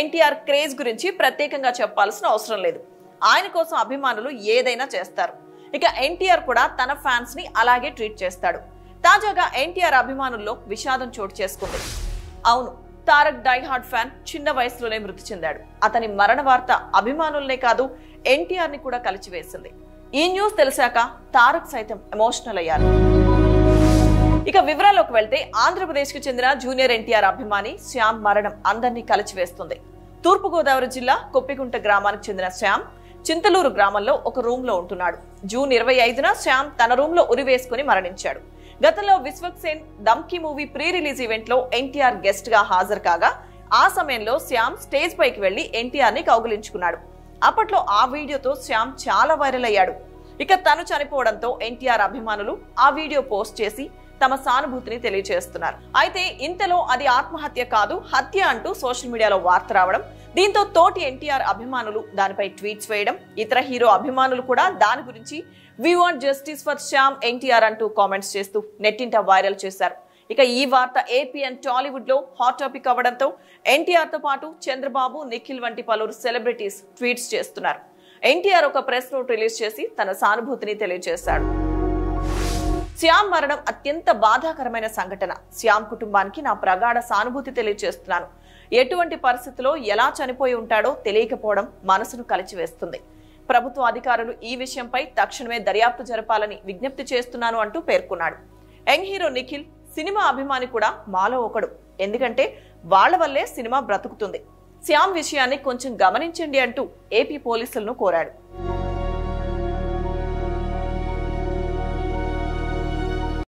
NTR craze గురించి ప్రత్యేకంగా చెప్పాల్సిన అవసరం లేదు ఆయన కోసం అభిమానులు ఏదైనా చేస్తారు ఇక ఎన్టీఆర్ కూడా తన ఫ్యాన్స్ ని అలాగే ట్రీట్ చేస్తాడు తాజాగా ఎన్టీఆర్ అభిమానుల్లో విషాదం చోటు చేసుకుంది అవును తారక్ డై హార్డ్ ఫ్యాన్ చిన్న వయసులోనే మృతి చెందాడు అతని మరణ వార్త అభిమానులనే కాదు ఎన్టీఆర్ ని కూడా కలిచివేసింది ఈ న్యూస్ తెలిసాక తారక్ సైతం ఎమోషనల్ అయ్యారు ఇక వివరాల్లోకి వెళ్తే ఆంధ్రప్రదేశ్ కు చెందిన జూనియర్ ఎన్టీఆర్ అభిమాని శ్యామ్ మరణం అందరినీ కలిచివేస్తుంది తూర్పుగోదావరి జిల్లా కొప్పిగుంట గ్రామానికి చెందిన శ్యామ్ చింతలూరు గ్రామంలో ఒక రూమ్ లో ఉంటున్నాడు జూన్ ఇరవై ఐదున శ్యామ్ తన రూమ్ లో ఉరివేసుకుని మరణించాడు గతంలో Vishwak Sen Dhamki movie pre release event లో ఎన్టీఆర్ గెస్ట్ గా హాజరు కాగా ఆ సమయంలో శ్యామ్ స్టేజ్ పైకి వెళ్లి ఎన్టీఆర్ ని కౌగిలించుకున్నాడు అప్పట్లో ఆ వీడియోతో శ్యామ్ చాలా వైరల్ అయ్యాడు ఇక తను చనిపోవడంతో ఎన్టీఆర్ అభిమానులు ఆ వీడియో పోస్ట్ చేసి తమ సానుభూతిని తెలియజేస్తున్నారు అయితే ఇంతలో అది ఆత్మహత్య కాదు హత్య అంటూ సోషల్ మీడియాలో వార్త రావడం దీంతో తోటి ఎన్టీఆర్ అభిమానులు దానిపై ట్వీట్స్ వేయడం ఇతర హీరో అభిమానులు కూడా దాని గురించి we want justice for Shyam NTR అంటూ కామెంట్స్ చేస్తూ నెట్టింట వైరల్ చేశారు ఇక ఈ వార్త ఏపీ అండ్ టాలీవుడ్ లో హాట్ టాపిక్ అవ్వడంతో ఎన్టీఆర్ తో పాటు చంద్రబాబు నిఖిల్ వంటి పలువురు సెలబ్రిటీస్ ట్వీట్స్ చేస్తున్నారు ఎన్టీఆర్ ఒక ప్రెస్ నోట్ రిలీజ్ చేసి తన సానుభూతిని తెలియజేశాడు శ్యామ్ మరణం అత్యంత బాధాకరమైన సంఘటన శ్యామ్ కుటుంబానికి నా ప్రగాఢ సానుభూతి తెలియజేస్తున్నాను ఎటువంటి పరిస్థితిలో ఎలా చనిపోయి ఉంటాడో తెలియకపోవడం మనసును కలిచివేస్తుంది ప్రభుత్వ అధికారులు ఈ విషయంపై తక్షణమే దర్యాప్తు జరపాలని విజ్ఞప్తి చేస్తున్నాను అంటూ పేర్కొన్నాడు యంగ్ హీరో నిఖిల్ సినిమా అభిమాని కూడా మాలో ఒకడు ఎందుకంటే వాళ్ళ వల్లే సినిమా బ్రతుకుతుంది శ్యామ్ విషయాన్ని కొంచెం గమనించండి అంటూ ఏపీ పోలీసులను కోరాడు